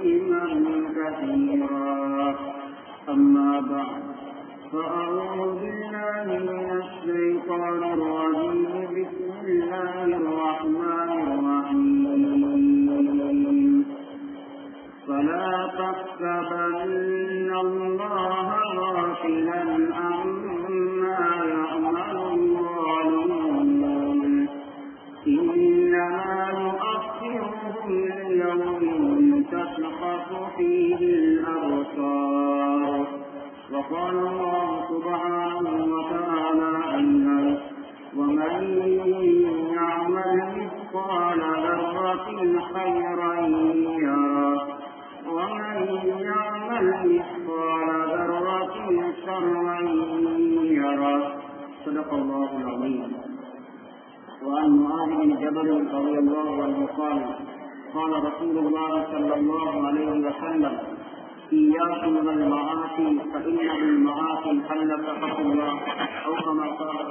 تسليما كثيرا أما بعد فأعوذ بالله من الشيطان الرجيم بسم الله الرحمن الرحيم فلا تحسبن الله غافلا عما يعمل الظالمون إنما يؤخرهم ليوم تشخص فيه الأبصار وقال الله سبحانه وتعالى أيضا ومن يعمل مثقال ذرة خيرا يره ومن يعمل مثقال ذرة شرا يره صدق الله العظيم وعن معاذ بن جبل رضي الله عنه قال قال رسول الله صلى الله عليه وسلم إياكم والمعاصي فإن بالمعاصي حل فقط الله أو كما قال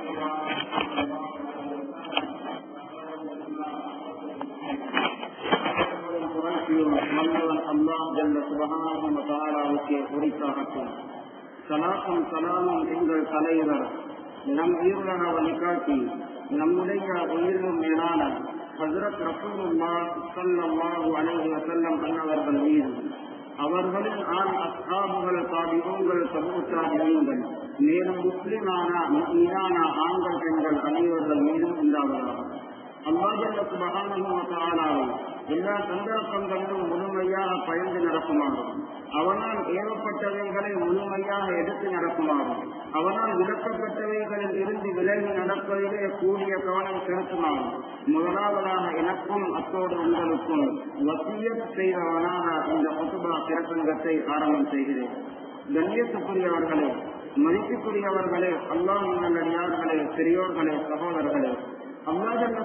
அல்லாஹ் ஜல்ல சுபஹானஹு வ தஆலாவுக்கு உரித்தாகட்டும் சலாத்தும் சலாமும் எங்கள் தலைவர் நம் உயிருலக வழிகாட்டி நம்முடைய உயிரினும் மேலான ஹசரத் ரசூலுல்லா ஸல்லல்லாஹு அலைஹி வஸல்லம் அன்னவர்கள் மீது அவர்களின் ஆண் அஸ்ஹாபுகள் தாபிகங்கள் சமூகத்தாபிகள் மேலும் முஸ்லிமான மீனான ஆண்கள் பெண்கள் அனைவர்கள் மீதும் உண்டாவதாக அல்லாஹல்ல சுபஹானஹு வ தஆலாவை எல்லா சந்தர்ப்பங்களிலும் முழுமையாக பயந்து நடக்குமாறும் அவனால் ஏவப்பட்டவைகளை முழுமையாக எடுத்து நடக்குமாறும் அவனால் விளக்கப்பட்டவைகளில் இருந்து விலகி நடப்பதிலே கூடிய கவனம் செலுத்துமாறும் முதலாவதாக எனக்கும் அத்தோடு உங்களுக்கும் வசியத் செய்தவனாக இந்த குத்துபா பிரசங்கத்தை ஆரம்பம் செய்கிறேன் கண்ணியத்துக்குரியவர்களே மதிப்புக்குரியவர்களே அல்லாஹ் நல்லடியார்களே பெரியோர்களே சகோதரர்களே அல்லாஹல்ல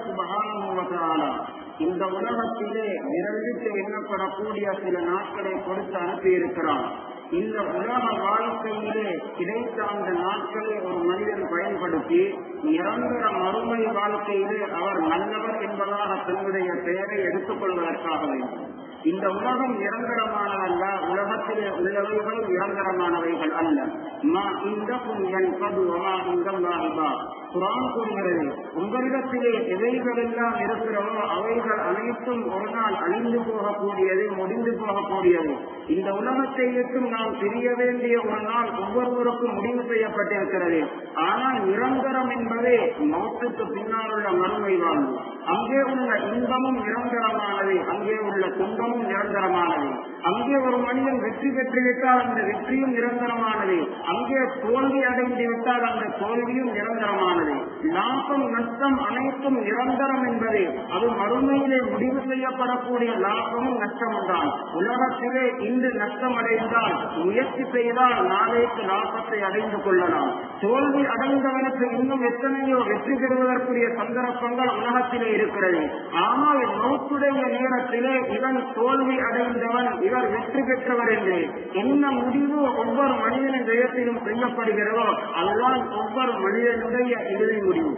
சுபகான இந்த உலகத்திலே விரலிட்டு எண்ணப்படக்கூடிய சில நாட்களை கொடுத்து அனுப்பியிருக்கிறான் இந்த உலக வாழ்க்கையிலே கிடைத்த அந்த நாட்களை ஒரு மனிதன் பயன்படுத்தி நிரந்தர மறுமை வாழ்க்கையிலே அவர் நல்லவர் என்பதாக தன்னுடைய பெயரை எடுத்துக் கொள்வதற்காக வேண்டும் இந்த உலகம் நிரந்தரமானதல்ல உலகத்திலே உள்ளவைகளும் நிரந்தரமானவைகள் அல்ல மா இந்தக்கும் என் பதுவமா இந்தல்லாஹிபா குரான் கூறுகிறது உங்களிடத்திலே எவைகளெல்லாம் இருக்கிறதோ அவைகள் அனைத்தும் ஒரு நாள் அழிந்து போகக்கூடியது முடிந்து போகக்கூடியது இந்த உலகத்தை விட்டும் நாம் பிரிய வேண்டிய ஒரு நாள் ஒவ்வொருவருக்கும் முடிவு செய்யப்பட்டிருக்கிறது ஆனால் நிரந்தரம் என்பதே மௌத்துக்கு பின்னால் உள்ள மறுமை வாழ்வு அங்கே உள்ள இன்பமும் நிரந்தரமானது அங்கே உள்ள துன்பமும் நிரந்தரமானது அங்கே ஒரு மனிதன் வெற்றி பெற்று விட்டால் அந்த வெற்றியும் நிரந்தரமானது அங்கே தோல்வி அடைந்து விட்டால் அந்த தோல்வியும் நிரந்தரமானது லாபம் நஷ்டம் அனைத்தும் நிரந்தரம் என்பது அது மறுமையிலே முடிவு செய்யப்படக்கூடிய லாபமும் நஷ்டமும் தான் உலகத்திலே இன்று நஷ்டம் அடைந்தால் முயற்சி செய்தால் நாளைக்கு லாபத்தை அடைந்து கொள்ளலாம் தோல்வி அடைந்தவனுக்கு இன்னும் எத்தனையோ வெற்றி பெறுவதற்குரிய சந்தர்ப்பங்கள் உலகத்திலே இருக்கிறது ஆனால் மௌத்துடைய நேரத்திலே இவன் தோல்வி அடைந்தவன் இவர் வெற்றி பெற்றவர் என்று என்ன முடிவு ஒவ்வொரு மனிதனின் ஜெயத்திலும் செய்யப்படுகிறதோ அதுதான் ஒவ்வொரு மனிதனுடைய இறுதி முடிவு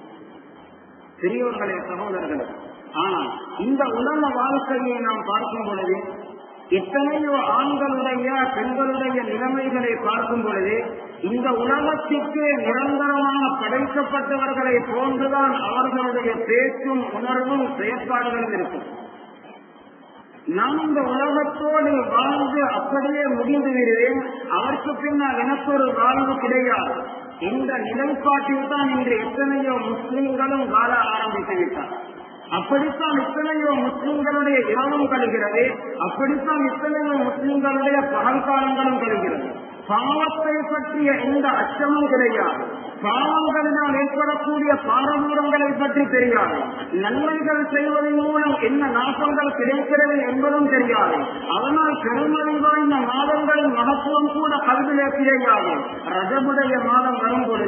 பெரியவர்களே சகோதரர்களே ஆனால் இந்த உலக வாழ்க்கையை நாம் பார்க்கும் பொழுது எத்தனையோ ஆண்களுடைய பெண்களுடைய நிலைமைகளை பார்க்கும் பொழுது இந்த உலகத்திற்கு நிரந்தரமாக படைக்கப்பட்டவர்களை போன்றுதான் அவர்களுடைய பேச்சும் உணர்வும் செயற்பாடுகளும் இருக்கும் நான் இந்த உலகத்தோடு வாழ்ந்து அப்படியே முடிந்து விடுவேன் அதற்கு பின்னால் எனக்கு ஒரு வாழ்வு கிடையாது இந்த நிலைப்பாட்டில் தான் இன்று எத்தனையோ முஸ்லிம்களும் வாழ ஆரம்பித்து விட்டார் அப்படித்தான் இத்தனையோ முஸ்லிம்களுடைய இரவும் கழிகிறது அப்படித்தான் இத்தனையோ முஸ்லிம்களுடைய பகல் காலங்களும் கழிகிறது பாவத்தை பற்றிய எந்த அச்சமும் கிடையாது பாவங்களினால் ஏற்படக்கூடிய பாரதூரங்களை பற்றி தெரியாது நன்மைகள் செய்வதன் மூலம் என்ன நாசங்கள் கிடைக்கிறது என்பதும் தெரியாது அதனால் பெருமதி வாய்ந்த மாதங்களின் மகத்துவம் கூட கல்விலே கிடையாது ரஜபுடைய மாதம் வரும் பொழுது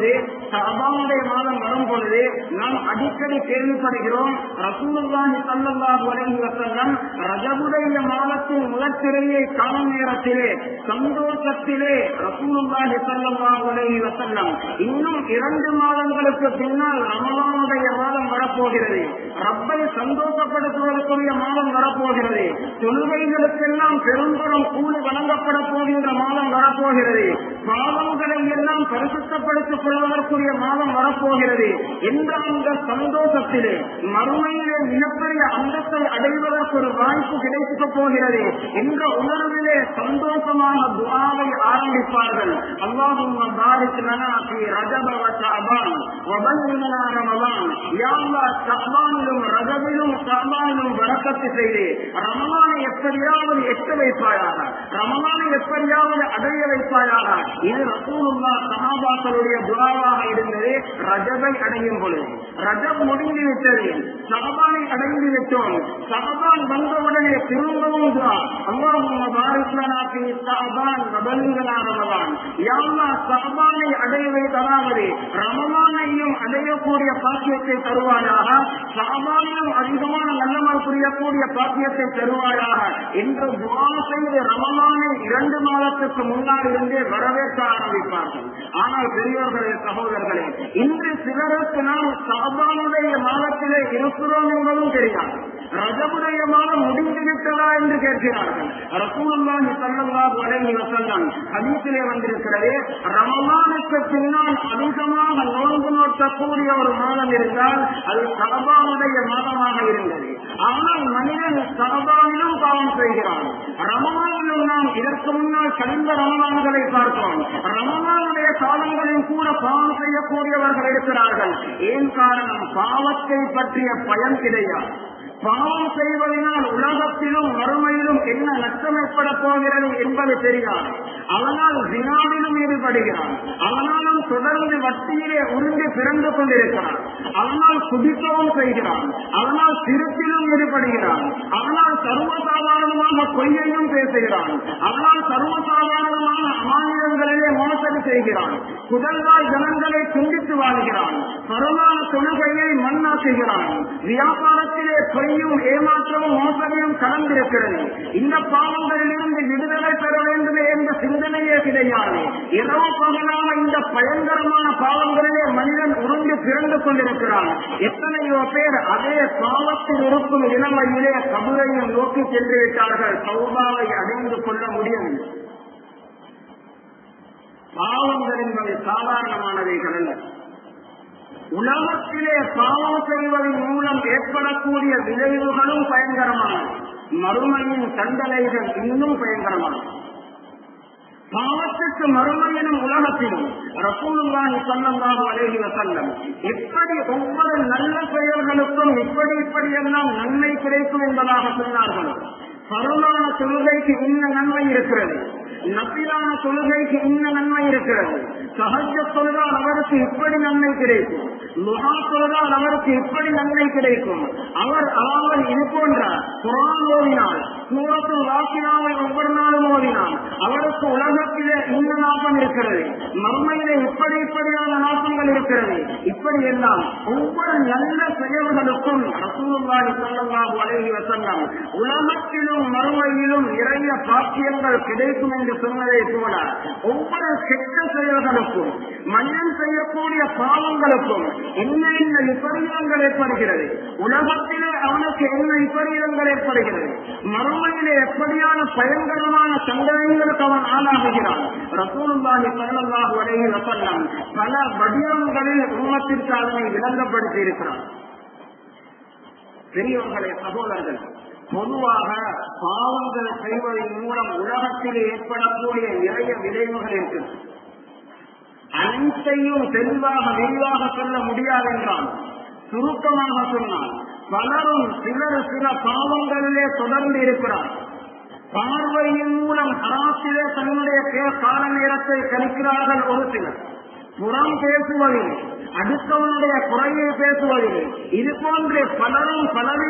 சபாவுடைய மாதம் வரும் பொழுது நாம் அடிக்கடி கேள்விப்படுகிறோம் ரசூலுல்லாஹி ஸல்லல்லாஹு அலைஹி வஸல்லம் ரஜபுடைய மாதத்தின் முதற்சிறையை காணும் நேரத்திலே சந்தோஷத்திலே ரசூலுல்லாஹி ஸல்லல்லாஹு அலைஹி வஸல்லம் இன்னும் இரண்டு மாதங்களுக்கு பின்னால் ரமலானுடைய மாதம் வரப்போகிறது ரப்பை சந்தோஷப்படுத்துவதற்குரிய மாதம் வரப்போகிறது தொழுகைகளுக்கெல்லாம் பெரும்பெரும் கூலி வழங்கப்பட போகின்ற மாதம் வரப்போகிறது பாவங்களை எல்லாம் பரிசுத்தப்படுத்திக் கொள்வதற்குரிய மாதம் வரப்போகிறது என்ற அந்த சந்தோஷத்திலே மறுமையிலே மிகப்பெரிய அந்தத்தை அடைவதற்கு ஒரு வாய்ப்பு கிடைக்க போகிறது என்ற உணர்விலே சந்தோஷமாக துவாவை ஆரம்பிப்பார்கள் அல்லாஹும் பாரிக் லனா ஃபீ ரஜப வ ஷஅபான் வ பல்லினா ரமலான் யா அல்லாஹ் ஷஅபானிலும் ரஜபிலும் ஷஅபானிலும் வரக்கத்து செய்து ரமலானை எப்படியாவது எட்ட வைப்பாயாக ரமலானை எப்படியாவது அடைய வைப்பாயாக இது ரசூலுல்லா சஹாபாக்களுடைய துவாவாக இருந்தது ரஜபை அடையும் பொழுது ரஜப் முடிந்து விட்டது சஹபானை அடைந்து விட்டோம் சஹபான் வந்தவுடனே திரும்பவும் துவா அல்லாஹும்ம பாரிக் லனா ஃபீ ஷஅபான் வ பல்லினா ரமலான் யா அல்லாஹ் ஷஅபானை அடைய வைத்ததாவது ரமலானையும் அடையக்கூடிய பாக்கியத்தை தருவாயாக ஷஅபானிலும் அதிகமான நல்லமல் புரியக்கூடிய பாக்கியத்தை தருவாயாக என்று துவா செய்து ரமலானை இரண்டு மாதத்துக்கு முன்னால் இருந்தே வரவேற்க ஆரம்பிப்பார்கள் ஆனால் பெரியோர்களே சகோதரர்களே இன்று சிலருக்கு நாம் ஷஅபானுடைய மாதத்திலே இருக்கிறோம் என்பதும் தெரியாது ரஜபுடைய மாதம் முடிந்து விட்டதா என்று கேட்கிறார்கள் ரசூலுல்லாஹி ஸல்லல்லாஹு அலைஹி வஸல்லம் ஹதீஸிலே வந்திருக்கிறது ரமலானுக்கு பின்னால் அதிகமாக நோன்பு நோக்கக்கூடிய ஒரு மாதம் இருந்தால் அது சரபானுடைய மாதமாக இருந்தது ஆனால் மனிதன் சரபானிலும் பாவம் செய்கிறான் ரமலானிலும் நாம் இதற்கு முன்னால் கழிந்த ரமலான்களை பார்த்தோம் ரமலானுடைய காலங்களில் கூட பாவம் செய்யக்கூடியவர்கள் இருக்கிறார்கள் ஏன் காரணம் பாவத்தை பற்றிய பயம் கிடையாது பாவம் செய்வதனால் உலகத்திலும் மறுமையிலும் என்ன நஷ்டம் ஏற்பட போகிறது என்பது தெரியாது அவனால் வினாவிலும் ஈடுபடுகிறான் அவனாலும் தொடர்ந்து வட்டியிலே உருண்டு பிறந்து கொண்டிருக்கிறான் அவனால் குடிக்கவும் செய்கிறான் அவனால் திருத்திலும் ஈடுபடுகிறான் அவனால் சர்வசாதாரணமாக பொய்யையும் பேசுகிறான் அவனால் சர்வசாதாரணமான அமானியங்களிலே மோசடி செய்கிறான் குடல்வாய் ஜனங்களை துண்டித்து வாழ்கிறான் பரவான தொழுகையை மண்ணாக்குகிறான் வியாபாரத்திலே பொய்யும் ஏமாற்றமும் மோசடியும் கலந்திருக்கிறது இந்த பாவங்களில் இருந்து விடுதலை பெற வேண்டும் என்ற சிந்தனையே கிடையாது இரவு பகலான இந்த பயங்கரமான பாவங்களிலே மனிதன் உருண்டு பிறந்து கொண்டிருக்கிறான் எத்தனையோ பேர் அதே பாவத்தில் இருக்கும் இளமையிலே கபுரையும் நோக்கி சென்று விட்டார்கள் சௌபாவை அடைந்து கொள்ள முடியும் பாவங்கள் என்பது சாதாரணமானவைகள் அல்ல உலகத்திலே பாவம் செய்வதன் மூலம் ஏற்படக்கூடிய விளைவுகளும் பயங்கரமானது மறுமையின் தண்டனைகள் இன்னும் பயங்கரமானது பாவத்துக்கு மறுமையினும் உலகத்திலும் ரசூலுல்லாஹி ஸல்லல்லாஹு அலைஹி வஸல்லம் எப்படி ஒவ்வொரு நல்ல செயல்களுக்கும் இப்படி இப்படி எல்லாம் நன்மை கிடைக்கும் என்பதாக சொன்னார்கள் பருளான தொழுகைக்கு இன்ன நன்மை இருக்கிறது நப்பிலான தொழுகைக்கு இன்ன நன்மை இருக்கிறது சகஜ தொழுதால் அவருக்கு இப்படி நன்மை கிடைக்கும் முகா தொழுதால் அவருக்கு இப்படி நன்மை கிடைக்கும் அவர் அதாவது இது போன்ற குரான் ஓதினால் சூரத்து வாக்கினாவை ஒவ்வொரு நாளும் ஓதினால் அவருக்கு உலகத்திலே இந்த லாபம் இருக்கிறது மறுமையிலே இப்படி இப்படியான லாபங்கள் இருக்கிறது இப்படி எல்லாம் ஒவ்வொரு நல்ல செயல்களுக்கும் ரசூலுல்லாஹி ஸல்லல்லாஹு அலைஹி வஸல்லம் உலகத்திலும் மறுமையிலும் நிறைய பாக்கியங்கள் கிடைக்கும் என்று சொன்னதை போல ஒவ்வொரு கெட்ட செயல்களுக்கும் மனிதன் செய்யக்கூடிய பாவங்களுக்கும் என்ன என்ன விபரீதங்கள் ஏற்படுகிறது உலகத்திலே அவனுக்கு என்ன விபரீதங்கள் ஏற்படுகிறது மறுமையிலே எப்படியான பயங்கரமான சந்தேகங்களுக்கு அவன் ஆளாகுகிறான் ரசூலுல்லாஹி ஸல்லல்லாஹு அலைஹி வஸல்லம் பல வடிவங்களில் உம்மத்திற்கு அதனை விளங்கப்படுத்தி இருக்கிறார் பெரியவர்களே சகோதரர்கள் பொதுவாக பாவங்கள் செய்வதன் மூலம் உலகத்தில் ஏற்படக்கூடிய நிறைய விளைவுகள் இருக்கு அனைத்தையும் தெளிவாக விரிவாக சொல்ல முடியாது என்றால் சுருக்கமாக சொன்னால் பலரும் சிலர் சில பாவங்களிலே தொடர்ந்து இருக்கிறார் பார்வையின் மூலம் ஹராத்திலே தன்னுடைய கே- கால நேரத்தை கணிக்கிறார்கள் ஒரு சிலர் புறம் பேசுவதில் அடுத்தவனுடைய குறையை பேசுவதில் இது போன்ற பலரும் பலவிதமான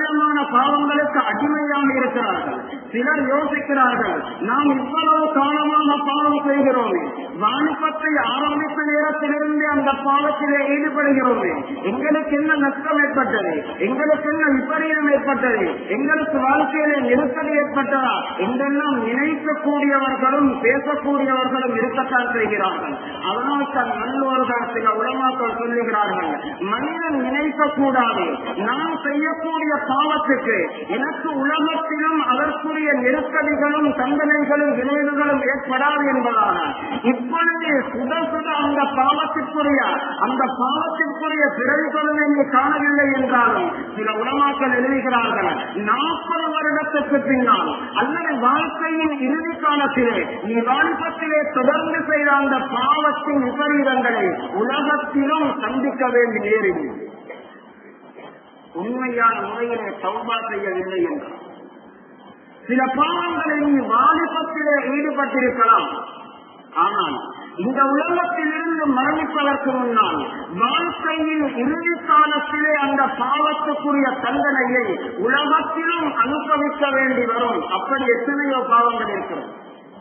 பாவங்களுக்கு அடிமையாக இருக்கிறார்கள் சிலர் யோசிக்கிறார்கள் நாம் இவ்வளவு காலமாக பாவம் செய்கிறோமே வாணிபத்தை ஆரம்பித்த நேரத்திலிருந்து அந்த பாவத்திலே ஈடுபடுகிறோமே எங்களுக்கு என்ன நஷ்டம் ஏற்பட்டது எங்களுக்கு என்ன விபரீதம் ஏற்பட்டது எங்களுக்கு வாழ்க்கையிலே நெருக்கடி ஏற்பட்டதா என்றெல்லாம் நினைக்கக்கூடியவர்களும் பேசக்கூடியவர்களும் இருக்கத்தான் செய்கிறார்கள் அதனால் தான் நல்லோர்கள் சில உலமாக்கள் சொல்லுகிறார்கள் மனிதன் நினைக்க கூடாது நான் செய்யக்கூடிய பாவத்துக்கு எனக்கு உலகத்திலும் அதற்குரிய நெருக்கடிகளும் தண்டனைகளும் விளைவுகளும் ஏற்படாது என்பதாக இப்பொழுது சுட சுட அந்த பாவத்திற்குரிய அந்த பாவத்திற்குரிய பிறகுகளும் இங்கு காணவில்லை என்றாலும் சில உலமாக்கள் எழுதுகிறார்கள் நாற்பது வருடத்துக்கு பின்னால் அல்லது வாழ்க்கையின் இறுதி காலத்திலே நீ வாலிபத்திலே தொடர்ந்து செய்த அந்த பாவத்தின் விபரீதங்களை உலகத்திலும் சந்திக்க வேண்டி நேரிடும் உண்மையான முறையிலே சௌபா செய்யவில்லை என்றார் சில பாவங்களை நீ வாலிபத்திலே ஈடுபட்டிருக்கலாம் ஆனால் இந்த உலகத்திலிருந்து மரணிப்பதற்கு முன்னால் வாழ்க்கையின் இறுதி காலத்திலே அந்த பாவத்துக்குரிய தண்டனையை உலகத்திலும் அனுபவிக்க வேண்டி வரும் அப்படி எத்தனையோ பாவங்கள் இருக்கிறது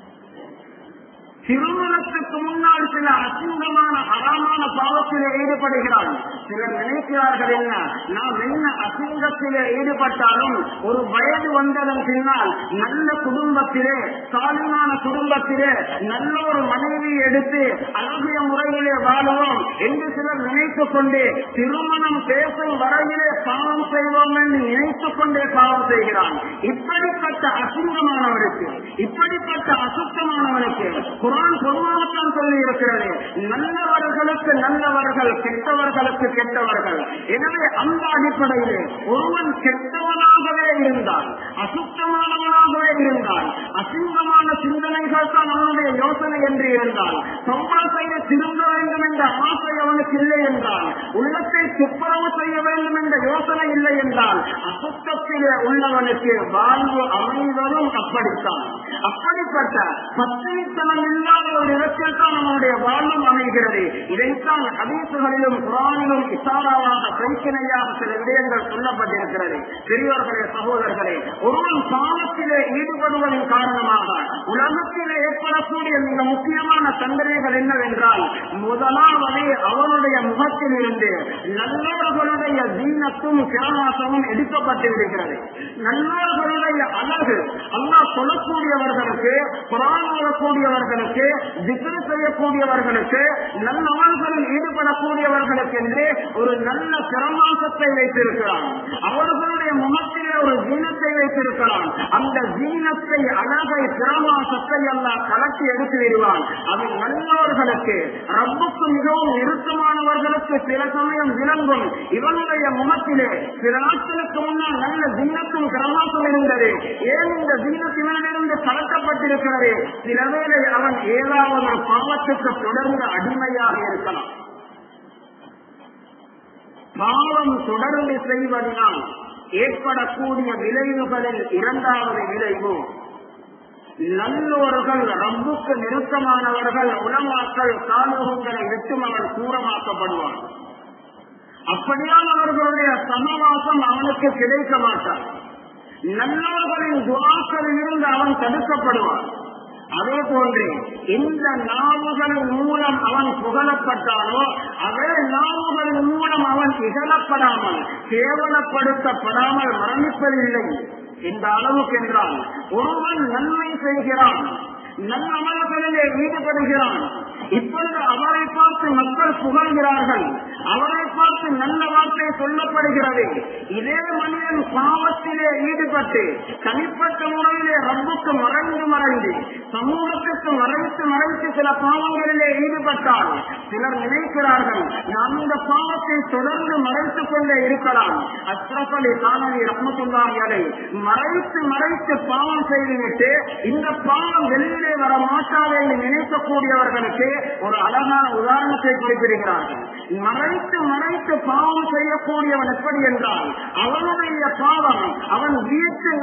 திருமணத்துக்கு முன்னால் சில அசிங்கமான அறமான பாவத்திலே ஈடுபடுகிறான் சிலர் நினைக்கிறார்கள் என்ன நாம் என்ன அசிங்கத்திலே ஈடுபட்டாலும் ஒரு வயது வந்ததன் பின்னால் நல்ல குடும்பத்திலே சாலிமான குடும்பத்திலே நல்ல ஒரு மனைவி எடுத்து அழகிய முறையிலே வாழுவோம் என்று சிலர் நினைத்துக் கொண்டே திருமணம் பேசும் வரையிலே பாவம் செய்வோம் என்று நினைத்துக் கொண்டே பாவம் செய்கிறான் இப்படிப்பட்ட அசிங்கமானவருக்கு இப்படிப்பட்ட அசுத்தமானவனுக்கு குரான் பொதுவாகத்தான் சொல்லி இருக்கிறது நல்லவர்களுக்கு நல்லவர்கள் கெட்டவர்களுக்கு கெட்டவர்கள் எனவே அந்த அடிப்படையில் ஒருவன் கெட்டவனாகவே இருந்தால் அசுத்தமானவனாகவே இருந்தால் அசிங்கமான சிந்தனைகள் தான் அவனுடைய யோசனை என்று இருந்தால் சம்பா செய்ய திரும்ப வேண்டும் என்ற ஆசை அவனுக்கு இல்லை என்றால் உள்ளத்தை துப்புரவு செய்ய வேண்டும் என்ற யோசனை இல்லை என்றால் அசுத்தத்திலே உள்ளவனுக்கு வாழ்வு அமைவதும் அப்படித்தான் அப்படிப்பட்ட பத்திரித்தனம் இல்லாத ஒரு இடத்தில் தான் நம்முடைய வாழ்வும் அமைகிறது இதைத்தான் ஹதீசுகளிலும் குரானிலும் இசாராவாக கைக்கிணையாக சில விடயங்கள் சொல்லப்பட்டிருக்கிறது பெரியவர்களே சகோதரர்களே ஒருவன் பாவத்திலே ஈடுபடுவதன் காரணமாக உலகத்திலே ஏற்படக்கூடிய மிக முக்கியமான தண்டனைகள் என்னவென்றால் முதலாவது அவனுடைய முகத்தில் இருந்து நல்லவர்களுடைய தீனத்தும் கிரமாசமும் எடுக்கப்பட்டிருக்கிறது நல்லவர்களுடைய அழகு அல்லா சொல்லக்கூடியவர்களுக்கு குரான் ஓதக்கூடியவர்களுக்கு திக்ரு செய்யக்கூடியவர்களுக்கு நல்லவர்களில் ஈடுபடக்கூடியவர்களுக்கு என்று ஒரு நல்ல கிரமாசத்தை வைத்திருக்கிறான் அவர்களுடைய முகத்திலே ஒரு ஜீனத்தை வைத்திருக்கிறான் அந்த ஜீனத்தை அழகை கிரமாசத்தை எல்லாம் கலட்டி எடுத்து விடுவான் அது நல்லவர்களுக்கு ரப்புக்கு மிகவும் நெருக்கமானவர்களுக்கு சில சமயம் விளங்கும் இவனுடைய முகத்திலே சில நாட்களுக்கு முன்னால் நல்ல ஜீனத்தும் கிரமாசம் இருந்தது ஏன் இந்த ஜீனத்து இவனிலிருந்து கலக்கப்பட்டிருக்கிறது சில வேளை அவன் ஏதாவது ஒரு பாவத்துக்கு தொடர்ந்து அடிமையாக இருக்கலாம் பாவம் தொடர்ந்து செய்வதனால் ஏற்படக்கூடிய விளைவுகளில் இரண்டாவது விளைவு நல்லோர்கள் ரப்புக்கு நெருக்கமானவர்கள் உலமாக்கள் சாலுகங்களை விட்டும் அவன் தூரமாக்கப்படுவான் அப்படியானவர்களுடைய சமவாசம் அவனுக்கு கிடைக்க மாட்டான் நல்லவர்களின் துவாக்களில் இருந்து அவன் தடுக்கப்படுவான் அதே போன்று எந்த நாவுகளின் மூலம் அவன் புகழப்பட்டானோ அதே நாவுகளின் மூலம் அவன் இகழப்படாமல் கேவலப்படுத்தப்படாமல் மரணிப்பதில்லை இந்த அளவுக்கு என்றால் ஒருவன் நன்மை செய்கிறான் நல்லமல்களிலே ஈடுபடுகிறான் இப்பொழுது அவரை பார்த்து மக்கள் புகழ்கிறார்கள் அவரை பார்த்து நல்ல வார்த்தை சொல்லப்படுகிறது இதே மனிதன் பாவத்திலே ஈடுபட்டு தனிப்பட்ட முறையிலே ரப்புக்கு மறைந்து மறைந்து சமூகத்திற்கு மறைத்து மறைத்து சில பாவங்களிலே ஈடுபட்டால் சிலர் நினைக்கிறார்கள் நாம் இந்த பாவத்தை தொடர்ந்து மறைத்துக் கொண்டே இருக்கலாம் அஸ்ரஃபலி காணலி ரஹமத்துல்லாஹி மறைத்து மறைத்து பாவம் செய்துவிட்டு இந்த பாவம் வெளியிலே வர மாட்டாது என்று நினைக்கக்கூடியவர்களுக்கு ஒரு அழகான உதாரணத்தை குறிப்பிடுகிறார்கள் மறைத்து மறைத்து பாவம் செய்யக்கூடியவன் எப்படி என்றால் அவனுடைய பாவம் அவன் வீட்டு நடுவிலே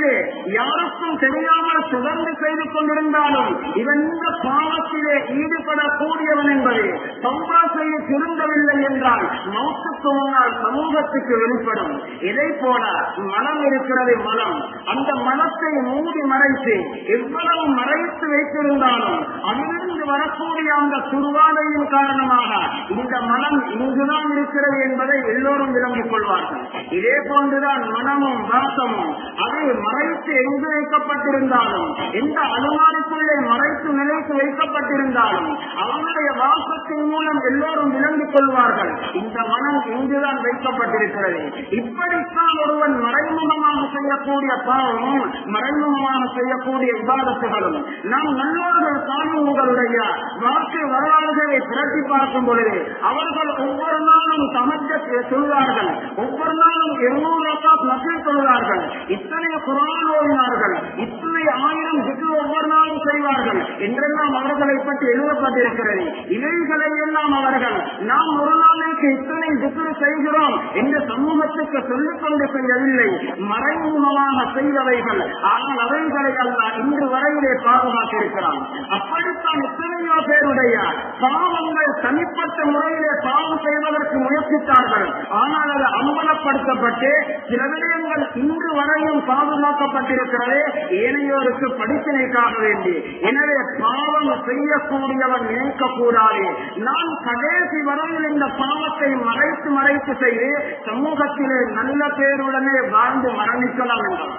உலகத்திலே யாருக்கும் தெரியாமல் தொடர்ந்து செய்து கொண்டிருந்தாலும் இவன் இந்த பாவத்திலே ஈடுபடக்கூடியவன் என்பது சௌபா செய்ய திருந்தவில்லை என்றால் மௌத்துக்கு முன்னால் சமூகத்துக்கு வெளிப்படும் இதை போல மனம் இருக்கிறது மனம் அந்த மனத்தை மூடி மறைத்து எவ்வளவு மறைத்து வைத்திருந்தாலும் அதிலிருந்து வரக்கூடிய அந்த துருவாதையின் காரணமாக இந்த மனம் இங்குதான் இருக்கிறது என்பதை எல்லோரும் விளங்கிக் கொள்வார்கள் இதே போன்றுதான் மனமும் வாசமும் அதை மறைத்து எங்கு வைக்கப்பட்டிருந்தாலும் எந்த அலுமாரிக்குள்ளே மறைத்து நிலைத்து வைக்கப்பட்டிருந்தாலும் அவனுடைய வாசத்தின் மூலம் எல்லோரும் விளங்கிக் கொள்வார்கள் இந்த மனம் இங்குதான் வைக்கப்பட்டிருக்கிறது இப்படித்தான் ஒருவன் மறைமுகமாக செய்யக்கூடிய பாவமும் மறைமுகமாக செய்யக்கூடிய விவாதத்துகளும் நாம் நல்லோர்கள் சாமிகளுடைய வாழ்க்கை வரலாறுகளை திரட்டி பார்க்கும் பொழுது அவர்கள் ஒவ்வொரு நாளும் சமஜ சொல்வார்கள் ஒவ்வொரு நாளும் இருநூறு ரக்காத் நசில் சொல்வார்கள் இத்தனை குரான் ஓடினார்கள் இத்தனை ஆயிரம் திக்கு ஒவ்வொரு நாளும் செய்வார்கள் என்றெல்லாம் அவர்களை பற்றி எழுதப்பட்டிருக்கிறது இவைகளை எல்லாம் அவர்கள் நாம் ஒரு நாளைக்கு இத்தனை திக்கு செய்கிறோம் என்று சமூகத்துக்கு சொல்லிக் கொண்டு செய்யவில்லை மறைமுகமாக செய்தவைகள் ஆனால் அவைகளை அல்ல இன்று வரையிலே பாதுகாத்திருக்கிறான் அப்படித்தான் எத்தனையோ பேருடைய பாவங்கள் தனிப்பட்ட முறையிலே பாவம் செய்வதற்கு முயற்சித்தார்கள் ஆனால் அது அம்பலப்படுத்தப்பட்டு சில விடயங்கள் இன்று வரையும் பாதுகாக்கப்பட்டிருக்கிறது ஏனையோருக்கு படிப்பினைக்காக வேண்டி எனவே பாவம் செய்யக்கூடியவன் நினைக்க கூடாது நான் கடைசி வரையில் இந்த பாவத்தை மறைத்து மறைத்து செய்து சமூகத்திலே நல்ல பேருடனே வாழ்ந்து மரணிக்கலாம் என்றார்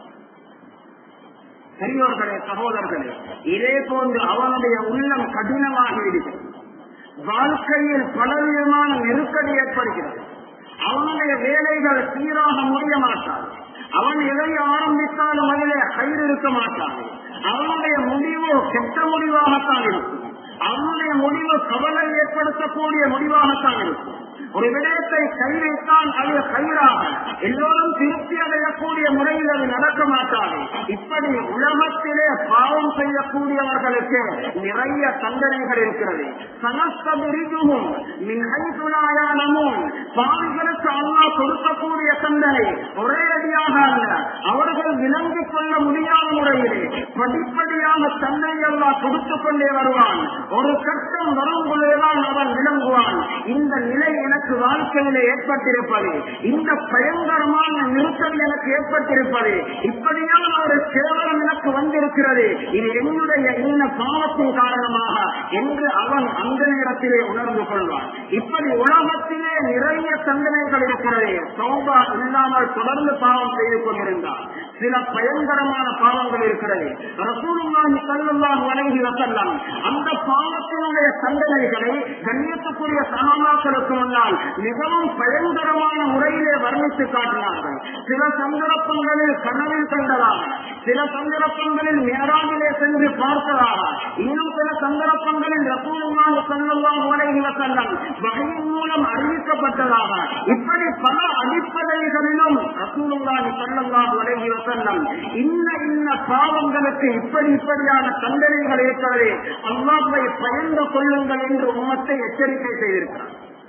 பெரியோர்களே சகோதரர்களே இதே போன்று அவனுடைய உள்ளம் கடினமாக இருக்கிறது வாழ்க்கையில் பலவிதமான நெருக்கடி ஏற்படுகிறது அவனுடைய வேலைகள் சீராக முடிய மாட்டார் அவன் எதை ஆரம்பித்தாலும் அதிலே கயிறு இருக்க மாட்டான் அவனுடைய முடிவு கெட்ட முடிவாகத்தான் இருக்கும் அவனுடைய முடிவு கவலை ஏற்படுத்தக்கூடிய முடிவாகத்தான் இருக்கும் ஒரு விடயத்தை கைவிட்டால் அது கயிறாக எல்லோரும் திருப்தி அடையக்கூடிய முறையில் அது நடக்க மாட்டாது இப்படி உலகத்திலே பாவம் செய்யக்கூடியவர்களுக்கு நிறைய தண்டனைகள் இருக்கிறது சனஸ்தபிரிஜுகும் மின்ஹைசுலாயானமும் பாவிகளுக்கு அல்லா கொடுக்கக்கூடிய தண்டனை ஒரே அடியாக அல்ல அவர்கள் விளங்கிக் கொள்ள முடியாத முறையிலே படிப்படியாக தண்டனை அல்லா கொடுத்துக் கொண்டே வருவான் ஒரு கட்டம் வரும் பொழுதுதான் அவன் விளங்குவான் இந்த நிலை எனக்கு வாழ்க்கையில ஏற்பட்டிருப்பது இந்த பயங்கரமான நிறுத்தம் எனக்கு ஏற்பட்டிருப்பது இப்படியான ஒரு கேவலம் எனக்கு வந்திருக்கிறது இது என்னுடைய இந்த பாவத்தின் காரணமாக என்று அவன் அந்த நேரத்திலே உணர்ந்து கொள்வான் இப்படி உலகத்திலே நிறைய தண்டனைகள் இருக்கிறது சௌபா இல்லாமல் தொடர்ந்து பாவம் செய்து கொண்டிருந்தார் சில பயங்கரமான பாவங்கள் இருக்கிறது ரசூலுல்லாஹி ஸல்லல்லாஹு அலைஹி வஸல்லம் அந்த பாவத்தினுடைய தண்டனைகளை கண்ணியத்துக்குரிய சகாபாக்களுக்கு முன்னால் மிகவும் பயங்கரமான முறையிலே வர்ணித்து காட்டினார்கள் சில சந்தர்ப்பங்களில் கனவில் கண்டதாக சில சந்தர்ப்பங்களில் மேராவிலே சென்று பார்த்ததாக இன்னும் சில சந்தர்ப்பங்களில் ரசூலுல்லாஹி ஸல்லல்லாஹு அலைஹி வஸல்லம் வகையின் மூலம் அறிவிக்கப்பட்டதாக இப்படி பல அடிப்படைகளிலும் ரசூலுல்லாஹி ஸல்லல்லாஹு அலைஹி வஸல்லம் இன்ன இன்ன பாவங்களுக்கு இப்படி இப்படியான தண்டனைகள் இருக்கிறது அல்லாஹ்வை பயந்து கொள்ளுங்கள் என்று உம்மத்தை எச்சரிக்கை செய்திருக்கிறார்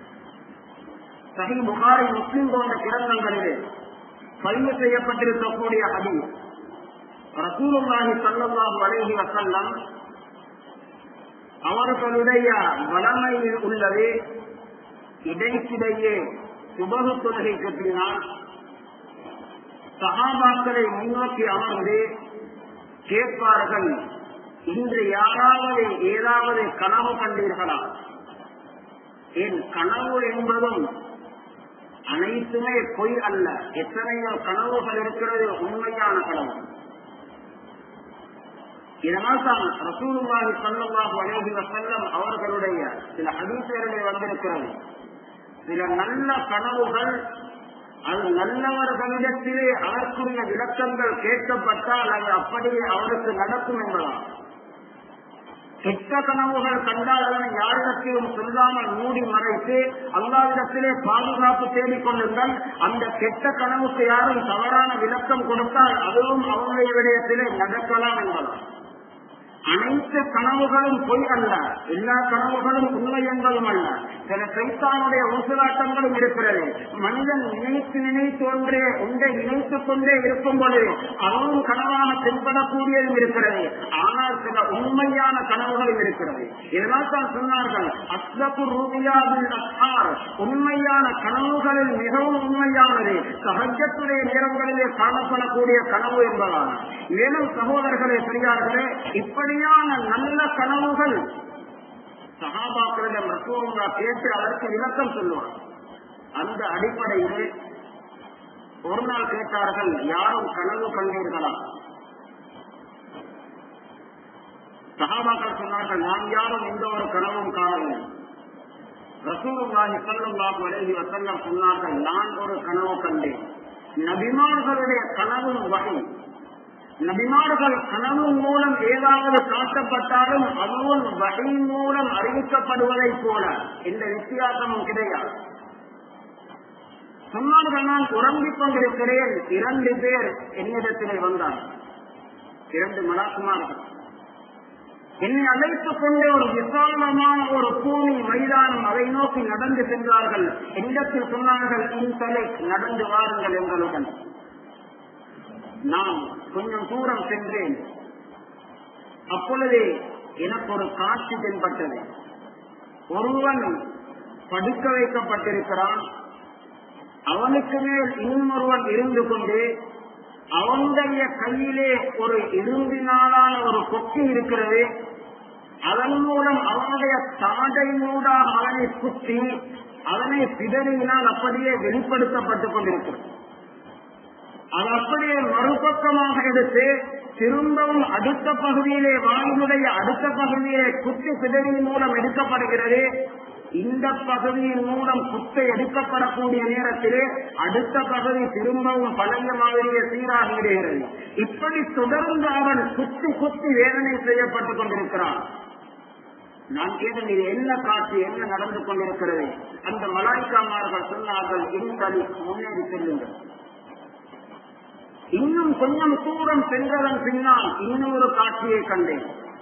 சஹி புகாரி முஸ்லிம் போன்ற கிரந்தங்களிலே பதிவு செய்யப்பட்டிருக்கக்கூடிய ஹதீஸ் ரசூலுல்லாஹி ஸல்லல்லாஹு அலைஹி வஸல்லம் அவர்களுடைய வளமையில் உள்ளது இடைக்கிடையே சுபகு தொழுகைக்கு பின்னால் சகாபாக்களை முன்னோக்கி அமர்ந்து கேட்பார்கள் இன்று யாராவது ஏதாவது கனவு கண்டீர்களா என் கனவு என்பதும் அனைத்துமே பொய் அல்ல எத்தனையோ கனவுகள் இருக்கிறது உண்மையான கனவு இதனால் தான் ரசூலுல்லாஹி ஸல்லல்லாஹு அலைஹி வஸல்லம் அவர்களுடைய சில ஹதீசுகளிலே வந்திருக்கிறது சில நல்ல கனவுகள் அது நல்லவர்களிடத்திலே அதற்குரிய விளக்கங்கள் கேட்கப்பட்டால் அது அப்படியே அவருக்கு நடக்கும் என்பதால் கெட்ட கனவுகள் கண்டால் அதனை யாரிடத்திலும் சொல்லாமல் மூடி மறைத்து அல்லாவிடத்திலே பாதுகாப்பு தேடிக் கொள்ளுங்கள் அந்த கெட்ட கனவுக்கு யாரும் தவறான விளக்கம் கொடுத்தால் அதுவும் அவங்களுடைய விடயத்திலே நடக்கலாம் என்பதால் அனைத்து கனவுகளும் பொய் அல்ல எல்லா கனவுகளும் உண்மை என்பதும் அல்ல சில சைத்தானுடைய ஊசலாட்டங்களும் இருக்கிறது மனிதன் நினைத்து நினைத்து ஒன்றே ஒன்றை நினைத்துக் கொண்டே இருக்கும் பொழுது அதுவும் கனவாக தென்படக்கூடியதும் இருக்கிறது ஆனால் சில உண்மையான கனவுகளும் இருக்கிறது இதனால் தான் சொன்னார்கள் அஸ்லப்பு ரூபியாவில் அஸ்ஹார் உண்மையான கனவுகளில் மிகவும் உண்மையானது சகஜத்துடைய நேரங்களிலே காணப்படக்கூடிய கனவு என்பதால் மேலும் சகோதரர்களே பெரியார்களே இப்படியான நல்ல கனவுகள் சகாபாக்களிடம் ரசூலுல்லா கேட்டு அதற்கு விளக்கம் சொல்லுவார் அந்த அடிப்படையில் ஒரு நாள் கேட்டார்கள் யாரும் கனவு கண்டீர்களா சகாபாக்கள் சொன்னார்கள் நாம் யாரும் எந்த ஒரு கனவும் காணவில்லை ரசூலுல்லாஹி ஸல்லல்லாஹு அலைஹி வஸல்லம் சொன்னார்கள் நான் ஒரு கனவு கண்டேன் நபிமார்களுடைய கனவும் வகை நபிமார்கள் கனவு மூலம் ஏதாவது காட்டப்பட்டாலும் அதுவும் வகை மூலம் அறிவிக்கப்படுவதைப் போல எந்த வித்தியாசமும் கிடையாது சொன்னார்கள் நான் உறங்கிக் கொண்டிருக்கிறேன் இரண்டு பேர் என்னிடத்திலே வந்தார் இரண்டு மலாக்குமார்கள் என்னை அழைத்துக் கொண்டே ஒரு விசாலமான ஒரு பூமி மைதானம் அதை நோக்கி நடந்து சென்றார்கள் என்னிடத்தில் சொன்னார்கள் இன்தலை நடந்து வாருங்கள் எங்களுடன் நான் கொஞ்சம் தூரம் சென்றேன் அப்பொழுதே எனக்கு ஒரு காட்சி தென்பட்டது ஒருவன் படுக்க வைக்கப்பட்டிருக்கிறான் அவனுக்கு மேல் இன்னொருவன் இருந்து கொண்டு அவனுடைய கையிலே ஒரு இரும்பினாலான ஒரு கொக்கி இருக்கிறது அதன் மூலம் அவனுடைய தாடை மூடாக அவனை குத்தி அதனை பிதறினால் அப்படியே வெளிப்படுத்தப்பட்டுக் கொண்டிருக்கிறது அது அப்படியே மறுபக்கமாக எடுத்து திரும்பவும் அடுத்த பகுதியிலே வாயுடைய அடுத்த பகுதியிலே குத்தி பிதறின் மூலம் எடுக்கப்படுகிறது இந்த பகுதியின் மூலம் குத்தை எடுக்கப்படக்கூடிய நேரத்திலே அடுத்த பகுதி திரும்பவும் பழைய மாதிரியே சீராகி விடுகிறது இப்படி தொடர்ந்து அவன் குத்தி குத்தி வேதனை செய்யப்பட்டுக் கொண்டிருக்கிறான் நான் கேட்டேன் இது என்ன காட்சி என்ன நடந்து கொண்டிருக்கிறது அந்த மலாய்க்காமார்கள் சொன்னார்கள் இந்தளி முன்னேறி செல்லுங்கள் இன்னும் கொஞ்சம் தூரம் சென்றதன் பின்னால் இன்னொரு காட்சியை கண்டேன்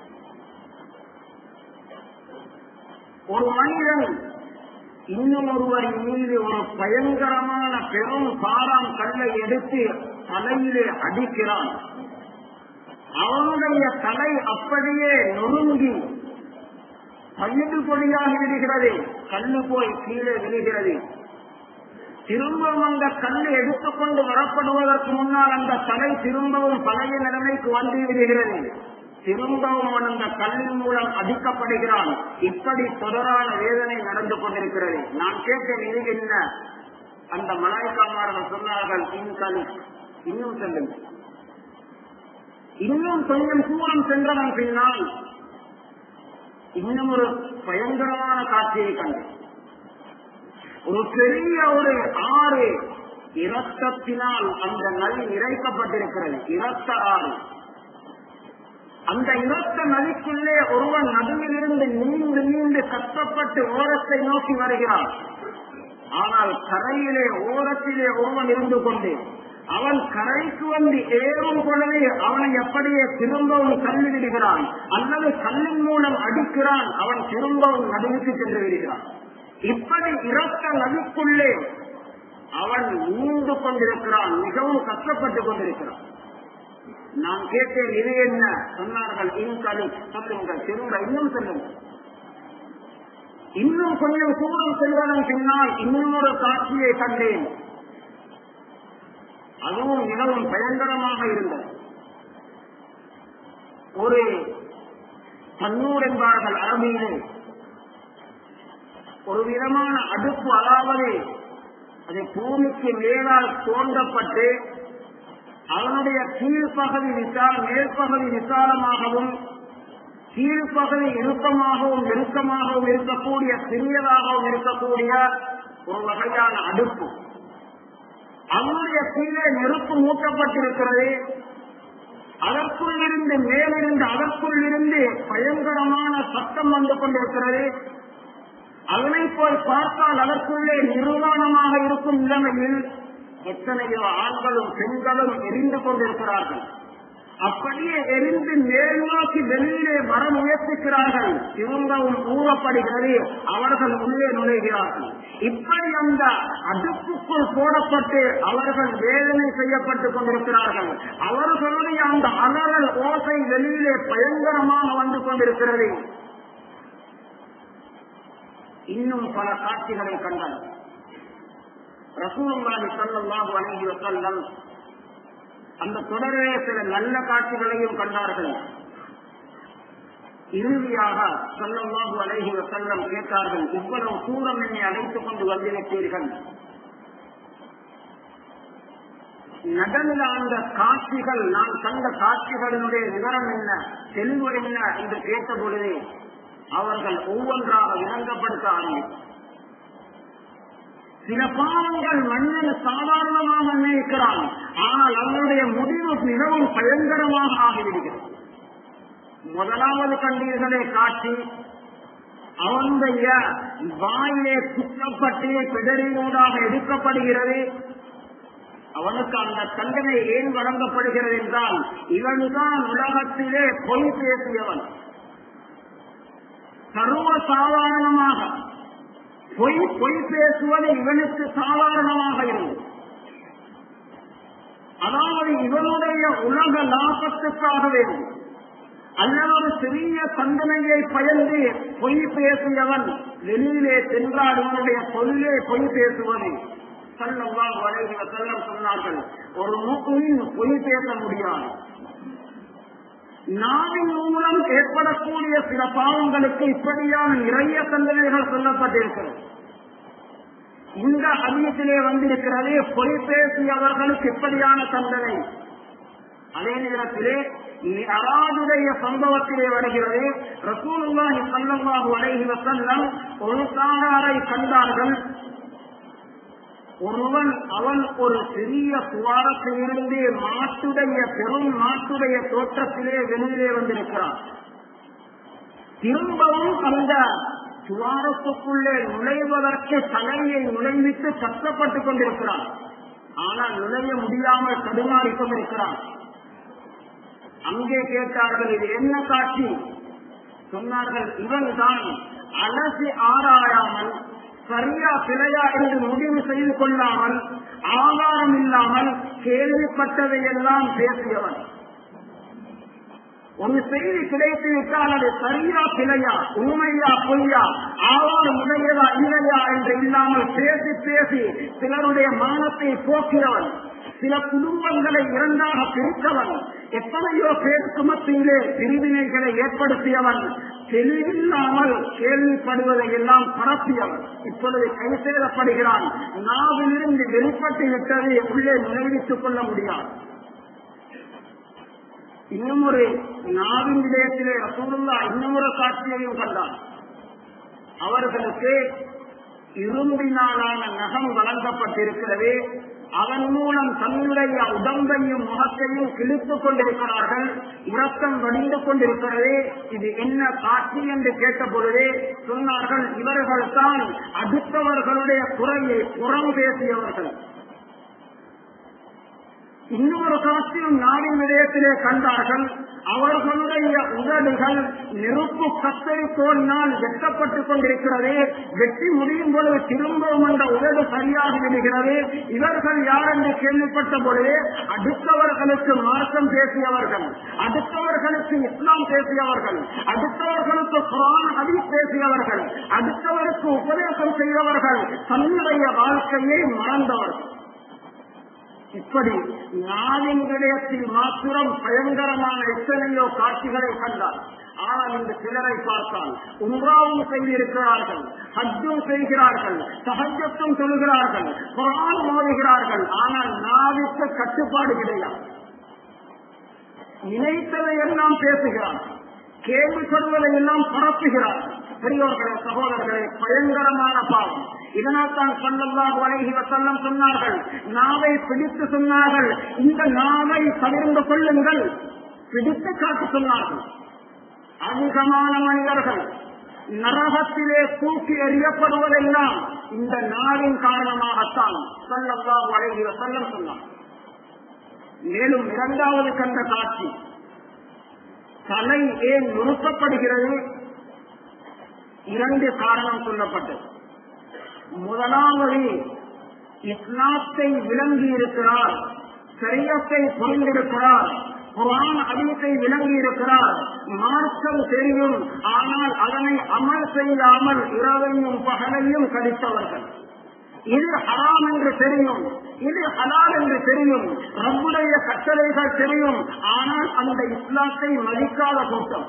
ஒரு மனிதன் இன்னும் ஒருவரின் மீது ஒரு பயங்கரமான பெரும் பாராம் கல்லை எடுத்து தலையிலே அடிக்கிறான் அவனுடைய தலை அப்படியே நொறுங்கி பயிறு பொடியாகி விடுகிறது கல்லு போய் கீழே விழுகிறது திரும்பவும் அந்த கல்லை எடுத்துக்கொண்டு வரப்படுவதற்கு முன்னால் அந்த தலை திரும்பவும் பழைய நிலைமைக்கு வந்து விடுகிறது திரும்பவும் அவன் அந்த கல்லின் மூலம் அடிக்கப்படுகிறான் இப்படி தொடரான வேதனை நடந்து கொண்டிருக்கிறது நான் கேட்டேன் இது என்ன அந்த மலாய்க்காமார்கள் சொன்னார்கள் இன்கலி இன்னும் செல்லுங்கள் இன்னும் கொஞ்சம் தூரம் சென்றவன் பின்னால் இன்னும் ஒரு பயங்கரமான காட்சியை கண்டேன் ஒரு பெரிய ஒரு ஆறு இரத்தத்தினால் அந்த நதி நிறைக்கப்பட்டிருக்கிறது இரத்த ஆறு அந்த இரத்த நதிக்குள்ளே ஒருவன் நடுவிலிருந்து நீண்டு நீண்டு கஷ்டப்பட்டு ஓரத்தை நோக்கி வருகிறான் ஆனால் கரையிலே ஓரத்திலே ஒருவன் இருந்து கொண்டு அவன் கரைக்கு வந்து ஏறும் பொழுது அவனை அப்படியே திரும்பவும் கல்லு விடுகிறான் அல்லது கல்லின் மூலம் அடிக்கிறான் அவன் திரும்பவும் நடுவுக்கு சென்று விடுகிறான் இப்படி இறக்க நதிக்குள்ளே அவன் நீண்டு கொண்டிருக்கிறான் மிகவும் கஷ்டப்பட்டுக் கொண்டிருக்கிறான் நான் கேட்டேன் இது என்ன சொன்னார்கள் இன்கலி சொல்லுங்கள் திரும்ப இன்னும் சொல்லுங்கள் இன்னும் கொஞ்சம் தூரம் செல்வதன் பின்னால் இன்னொரு காட்சியை கண்டேன் அதுவும் மிகவும் பயங்கரமாக இருந்தது ஒரு தன்னூர் என்பார்கள் அரபியிலே ஒரு விதமான அடுப்பு அதாவது அது பூமிக்கு மேலால் தோன்றப்பட்டு அவனுடைய கீழ்ப்பகுதி விசால் மேற்பகுதி விசாலமாகவும் கீழ்ப்பகுதி இறுக்கமாகவும் நெருக்கமாகவும் இருக்கக்கூடிய சிறியதாகவும் இருக்கக்கூடிய ஒரு வகையான அடுப்பு அவனுடைய கீழே நெருப்பு மூட்டப்பட்டிருக்கிறது அதற்குள் இருந்து மேலிருந்து அதற்குள் இருந்து பயங்கரமான சத்தம் வந்து கொண்டிருக்கிறது அதனை போய் பார்த்தால் அதற்குள்ளே நிர்வாணமாக இருக்கும் நிலைமையில் எத்தனையோ ஆண்களும் பெண்களும் எரிந்து கொண்டிருக்கிறார்கள் அப்படியே எரிந்து மேல் நோக்கி வெளியிலே வர முயற்சிக்கிறார்கள் திரும்பவும் ஊறப்படுகிறது அவர்கள் உள்ளே நுழைகிறார்கள் இப்படி அந்த அடுப்புக்குள் போடப்பட்டு அவர்கள் வேதனை செய்யப்பட்டுக் கொண்டிருக்கிறார்கள் அவர்களுடைய அந்த அலறல் ஓசை வெளியிலே பயங்கரமாக வந்து கொண்டிருக்கிறது இன்னும் பல காட்சிகளை கண்டார் ரசூலுல்லாஹி ஸல்லல்லாஹு அலைஹி வஸல்லம் அந்த தொடரே சில நல்ல காட்சிகளையும் கண்டார்கள் இறுதியாக ஸல்லல்லாஹு அலைஹி வஸல்லம் கேட்டார்கள் இவ்வளவு தூரம் என்னை அழைத்துக் கொண்டு வந்திருக்கிறீர்கள் நடந்த அந்த காட்சிகள் நான் கண்ட காட்சிகளினுடைய விவரம் என்ன தெளிவு என்ன என்று கேட்ட பொழுது அவர்கள் ஒவ்வொன்றாக விளங்கப்படுத்த ஆரம்பித்தார் சில பாவங்கள் மன்னன் சாதாரணமாக நினைக்கிறான் ஆனால் அவனுடைய முடிவு மிகவும் பயங்கரமாக ஆகிவிடுகிறது முதலாவது கண்டீர்களே காட்சி அவனுடைய வாயிலே குத்தப்பட்டு பிடரினூடாக எடுக்கப்படுகிறது அவனுக்கு அந்த தண்டனை ஏன் வழங்கப்படுகிறது என்றால் இவன்தான் உலகத்திலே பொய் பேசியவன் சர்வ சாதாரணமாக பொய் பொய் பேசுவது இவனுக்கு சாதாரணமாக இருந்தது அதாவது இவனுடைய உலக லாபத்துக்காக வேண்டும் அல்லது ஒரு சிறிய தண்டனையை பயந்து பொய் பேசியவன் வெளியிலே சென்றால் இவனுடைய தொழிலே பொய் பேசுவது சல்லல்லாஹு அலைஹி வஸல்லம் சொன்னார்கள் ஒரு முஸ்லிம் பொய் பேச முடியாது நாவின் மூலம் ஏற்படக்கூடிய சில பாவங்களுக்கு இப்படியான நிறைய தண்டனைகள் சொல்லப்பட்டிருக்கிறது இந்த அதிகத்திலே வந்திருக்கிறது பொய் பேசியவர்களுக்கு இப்படியான தண்டனை அதே நேரத்திலே அராஜுடைய சம்பவத்திலே வருகிறது ரசூலுல்லாஹி ஸல்லல்லாஹு அலைஹி வஸல்லம் ஒரு சாராரை கண்டார்கள் ஒருவன் அவன் ஒரு சிறிய துவாரத்திலிருந்து மாட்டுடைய பெரும் மாட்டுடைய தோற்றத்திலே வெளியிலே வந்திருக்கிறான் திரும்பவும் அந்த துவாரத்துக்குள்ளே நுழைவதற்கு தலையை நுழைவித்து கஷ்டப்பட்டுக் கொண்டிருக்கிறான் ஆனால் நுழைய முடியாமல் தடுமாறிக் கொண்டிருக்கிறான் அங்கே கேட்டார்கள் இது என்ன காட்சி சொன்னார்கள் இவன் தான் அலசி ஆராயாமல் சரியா பிழையா என்று முடிவு செய்து கொள்ளாமல் ஆதாரம் இல்லாமல் கேள்விப்பட்டதையெல்லாம் பேசியவன் ஒரு செய்தி கிடைத்து விட்டால் அது சரியா பிழையா உண்மையா பொய்யா ஆதாரம் உடையதா இல்லையா என்று இல்லாமல் பேசி பேசி சிலருடைய மானத்தை போக்கியவன் சில குடும்பங்களை இரண்டாக பிரித்தவன் எத்தனையோ பேருக்கு மத்தியிலே பிரிவினைகளை ஏற்படுத்தியவன் தெளிவில்லாமல் கேள்விப்படுவதை எல்லாம் பரப்பியவன் இப்பொழுது கைசேதப்படுகிறான் நாவிலிருந்து வெளிப்பட்டு விட்டதை உள்ளே நுழைவித்துக் கொள்ள முடியாது இன்னும் ஒரு நாவின் விடயத்திலே ரசூலுல்லா இன்னும் ஒரு காட்சியையும் கண்டான் அவர்களுக்கு இரும்பினாலான நகம் வழங்கப்பட்டிருக்கிறது அதன் மூலம் தன்னுடைய உடம்பையும் முகத்தையும் கிழித்துக் கொண்டிருக்கிறார்கள் இரத்தம் வடிந்து கொண்டிருக்கிறது இது என்ன காட்சி என்று கேட்ட பொழுதே சொன்னார்கள் இவர்கள் தான் அடுத்தவர்களுடைய குறையை புறம் பேசியவர்கள் இன்னொரு காட்சியும் நாடின் விடயத்திலே கண்டார்கள் அவர்களுடைய உதடுகள் நெருப்பு கத்தரி தோலினால் வெட்டப்பட்டுக் கொண்டிருக்கிறது வெட்டி முடியும் பொழுது திரும்பவும் அந்த உதடு சரியாகி விடுகிறது இவர்கள் யார் என்று கேள்விப்பட்ட பொழுது அடுத்தவர்களுக்கு மார்க்கம் பேசியவர்கள் அடுத்தவர்களுக்கு இஸ்லாம் பேசியவர்கள் அடுத்தவர்களுக்கு குரான் அதி பேசியவர்கள் அடுத்தவருக்கு உபதேசம் செய்தவர்கள் தன்னுடைய வாழ்க்கையை மறந்தவர்கள் இப்படி நாவின் விடயத்தில் மாத்திரம் பயங்கரமான எத்தனையோ காட்சிகளை கண்டார் ஆனால் இந்த சிலரை பார்த்தால் உம்ராவும் செய்திருக்கிறார்கள் ஹஜ்ஜும் செய்கிறார்கள் சகஜத்தும் சொல்கிறார்கள் குரான் மோதுகிறார்கள் ஆனால் நாவிற்கு கட்டுப்பாடு கிடையாது நினைத்ததை எல்லாம் பேசுகிறார் கேள்விப்படுவதை எல்லாம் பரப்புகிறார் பெரியோர்களே சகோதரர்களே பயங்கரமான பாவம் இதனால் தான் சொல்லல்லாஹு அலைஹி வசல்லம் சொன்னார்கள் நாவை பிடித்து சொன்னார்கள் இந்த நாவை தவிர்ந்து கொள்ளுங்கள் பிடித்து காட்டு சொன்னார்கள் அதிகமான மனிதர்கள் நரகத்திலே தூக்கி எறியப்படுவதெல்லாம் இந்த நாவின் காரணமாகத்தான் சொல்லல்லாஹு அலைஹி வசல்லம் சொன்னார் மேலும் இரண்டாவது கண்ட காட்சி தலை ஏன் நுறுக்கப்படுகிறது இரண்டு காரணம் சொல்லப்பட்டது முதலாவது இஸ்லாத்தை விளங்கி இருக்கிறார் சரியத்தை புரிந்திருக்கிறார் குரான் அதிகத்தை விளங்கி இருக்கிறார் மார்க்கம் தெரியும் ஆனால் அதனை அமல் செய்யாமல் இரவையும் பகலையும் கழித்தவர்கள் இது ஹராம் என்று தெரியும் இது ஹலால் என்று தெரியும் ரப்புடைய கட்டளைகள் தெரியும் ஆனால் அந்த இஸ்லாத்தை மதிக்காத கூட்டம்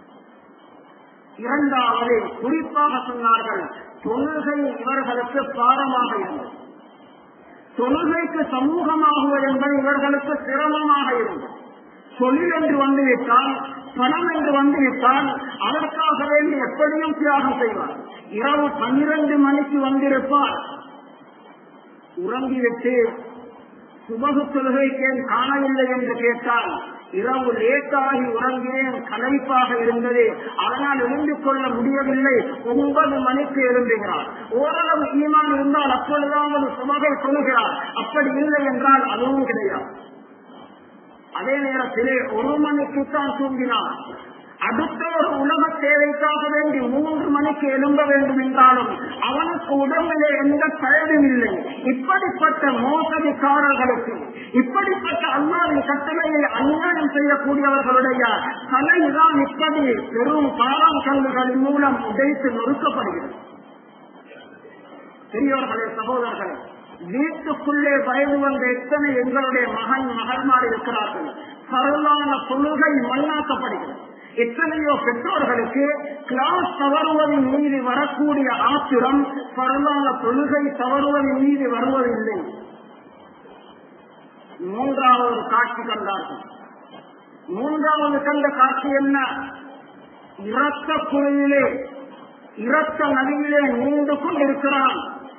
இரண்டாவது குறிப்பாக சொன்னார்கள் தொழுகை இவர்களுக்கு பாரமாக இருந்தது தொழுகைக்கு சமூகமாகுவது என்பது இவர்களுக்கு சிரமமாக இருந்தது தொழில் என்று வந்துவிட்டால் பணம் என்று வந்துவிட்டால் அதற்காக வேண்டி எப்படியும் தியாகம் செய்வார் இரவு பன்னிரண்டு மணிக்கு வந்திருப்பார் உறங்கிவிட்டு சுபகு தொழுகைக்கு காணவில்லை என்று கேட்டால் இரவு லேட்டாகி உறங்கினேன் கலைப்பாக இருந்தது அதனால் எழுந்து கொள்ள முடியவில்லை ஒன்பது மணிக்கு எழுந்துகிறார் ஓரளவு ஈமான் இருந்தால் அப்பொழுதாவது சுமகை சொல்லுகிறார் அப்படி இல்லை என்றால் அதுவும் கிடையாது அதே நேரத்திலே ஒரு மணிக்கு தான் தூங்கினார் அடுத்த ஒரு உலக தேவைக்காக வேண்டி மூன்று மணிக்கு எழும்ப வேண்டும் என்றாலும் அவனுக்கு உடம்பிலே எந்த பயனும் இல்லை இப்படிப்பட்ட மோசடிக்காரர்களுக்கு இப்படிப்பட்ட அல்லாவின் கட்டளையை அநியாயம் செய்யக்கூடியவர்களுடைய தலைதான் இப்படி பெரும் பாரம் கல்லுகளின் மூலம் உடைத்து நொறுக்கப்படுகிறது பெரியவர்களே சகோதரர்களே வீட்டுக்குள்ளே வயது வந்த எத்தனை எங்களுடைய மகன் மகள்மார் இருக்கிறார்கள் சரளான தொழுகை மண்ணாக்கப்படுகிறது எத்தனையோ பெற்றோர்களுக்கு கிளாஸ் தவறுவதன் மீது வரக்கூடிய ஆத்திரம் பரவான தொழுகை தவறுவதன் மீது வருவதில்லை மூன்றாவது காட்சி கண்டார்கள் மூன்றாவது கண்ட காட்சி என்ன இரத்த குழியிலே இரத்த நதியிலே நீண்டு கொண்டிருக்கிறான்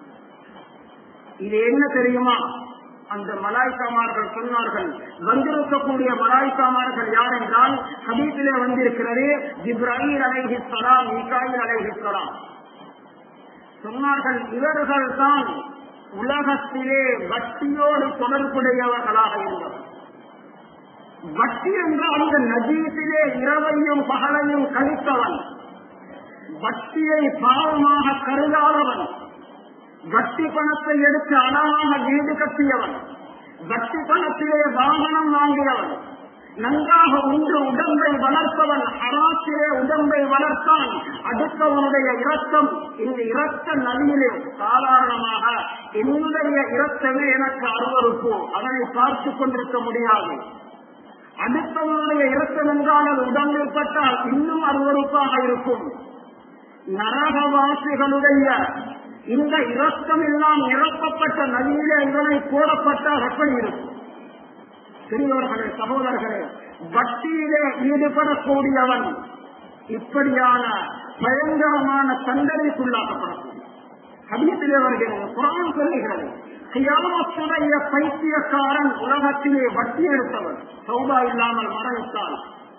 இது என்ன தெரியுமா அந்த மலாய்க்காமார்கள் சொன்னார்கள் வந்திருக்கக்கூடிய மலாய்க்காமார்கள் யார் என்றால் ஹபீஸிலே வந்திருக்கிறது ஜிப்ராஹில் அலைஹிஸ்லாம் மிகாயில் அலைஹிஸ்லாம் சொன்னார்கள் இவர்கள் தான் உலகத்திலே வட்டியோடு தொடர்புடையவர்களாக இருந்தவர் வட்டி என்றால் அந்த நஜீசிலே இரவையும் பகலையும் கழித்தவன் வட்டியை பாவமாக கருதாதவன் வட்டி பணத்தை எடுத்து அழகாக வீடு கட்டியவன் வட்டி பணத்திலே வாகனம் வாங்கியவன் நன்றாக உண்டு உடம்பை வளர்ப்பவன் அராத்திலே உடம்பை வளர்த்தான் அடுத்தவனுடைய இரத்தம் இந்த இரத்த நதியிலே சாதாரணமாக என்னுடைய இரத்தமே எனக்கு அருவறுப்பு அதனை பார்த்துக் கொண்டிருக்க முடியாது அடுத்தவனுடைய இரத்தம் என்றால் அது உடம்பில் பட்டால் இன்னும் அருவறுப்பாக இருக்கும் நரகவாசிகளுடைய இந்த இரத்தம் எல்லாம் நிரப்பப்பட்ட நதியிலே இதனை போடப்பட்டால் எப்படி இருக்கும் பெரியவர்களே சகோதரர்களே வட்டியிலே ஈடுபடக்கூடியவன் இப்படியான பயங்கரமான தண்டனைக்குள்ளாக்கப்படக்கூடிய ஹதீஸிலே வருகிறது குரான் சொல்லுகிறது கியாமத்துடைய பைத்தியக்காரன் உலகத்திலே வட்டி எடுத்தவன் சௌதா இல்லாமல் மரணித்தால்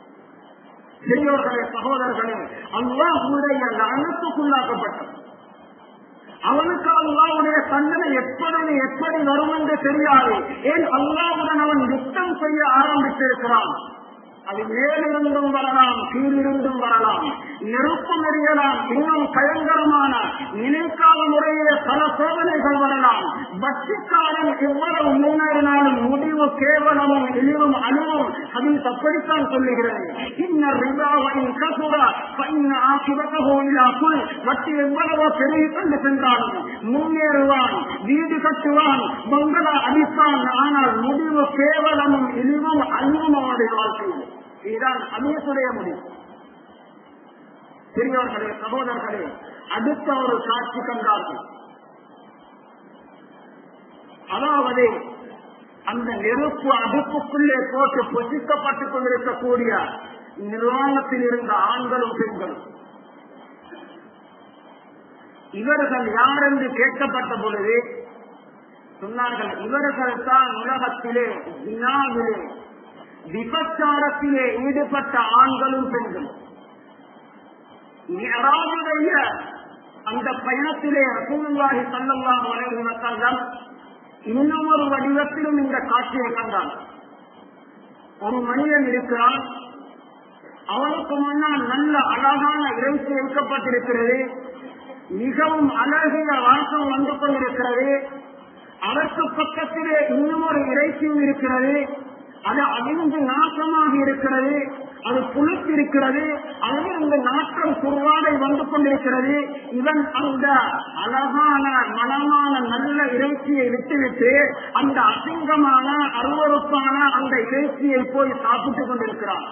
பெரியோர்களே சகோதரர்களே அல்லாஹுடைய லனத்துக்குள்ளாக்கப்பட்டவன் அவனுக்கு அல்லாவுடைய தண்டனை எப்பொழுது எப்படி வரும் என்று தெரியாது ஏன் அல்லாவுடன் அவன் யுத்தம் செய்ய ஆரம்பித்திருக்கிறான் அது மேலிருந்தும் வரலாம் கீழிருந்தும் வரலாம் நெருப்பம் எறியலாம் இன்னும் பயங்கரமான நினைக்காத முறையிலே பல சோதனைகள் வரலாம் பட்சிக்காரன் எவ்வளவு முன்னேறினாலும் முடிவு கேவலமும் இழிவும் அணுவும் அதில் அப்படித்தான் சொல்லுகிறது இன்ன ரிபாவின் கசுரா பைன ஆசிவகோவிலாக்குள் வட்டி எவ்வளவோ பெருகி கொண்டு சென்றாலும் முன்னேறுவான் வீடு கட்டுவான் பங்களா அடிப்பான் ஆனால் முடிவு கேவலமும் இழிவும் அன்பும் அவனுடைய வாழ்க்கையில் இதுதான் அமீசுடைய முடிவு பெரியவர்களே சகோதரர்களே அடுத்த ஒரு காட்சி கண்டார்கள் அதாவது அந்த நெருப்பு அடுப்புக்குள்ளே போட்டு பொசிக்கப்பட்டுக் கொண்டிருக்கக்கூடிய நிர்வாணத்தில் இருந்த ஆண்களும் பெண்களும் இவர்கள் யார் என்று கேட்கப்பட்ட பொழுது சொன்னார்கள் இவர்கள் தான் உலகத்திலே வினாவிலே விபச்சாரத்திலே ஈடுபட்ட ஆண்களும் பெண்களும் மிகராஜுடைய அந்த பயணத்திலே ரசூலுல்லாஹி ஸல்லல்லாஹு அலைஹி வஸல்லம் இன்னும் ஒரு வடிவத்திலும் இந்த காட்சியை கண்டார் ஒரு மனிதன் இருக்கிறான் அவனுக்கு முன்னால் நல்ல அழகான இறைச்சி வைக்கப்பட்டிருக்கிறது மிகவும் அழகிய வாசம் வந்து கொண்டிருக்கிறது அதற்கு பக்கத்திலே இன்னும் ஒரு இறைச்சியும் இருக்கிறது அது அழிந்து நாசமாக இருக்கிறது அது புளித்திருக்கிறது அதிலிருந்து நாற்றம் குர்வாடை வந்து கொண்டிருக்கிறது இவன் அந்த அழகான மனமான நல்ல இறைச்சியை விட்டுவிட்டு அந்த அசிங்கமான அருவறுப்பான அந்த இறைச்சியை போய் சாப்பிட்டுக் கொண்டிருக்கிறான்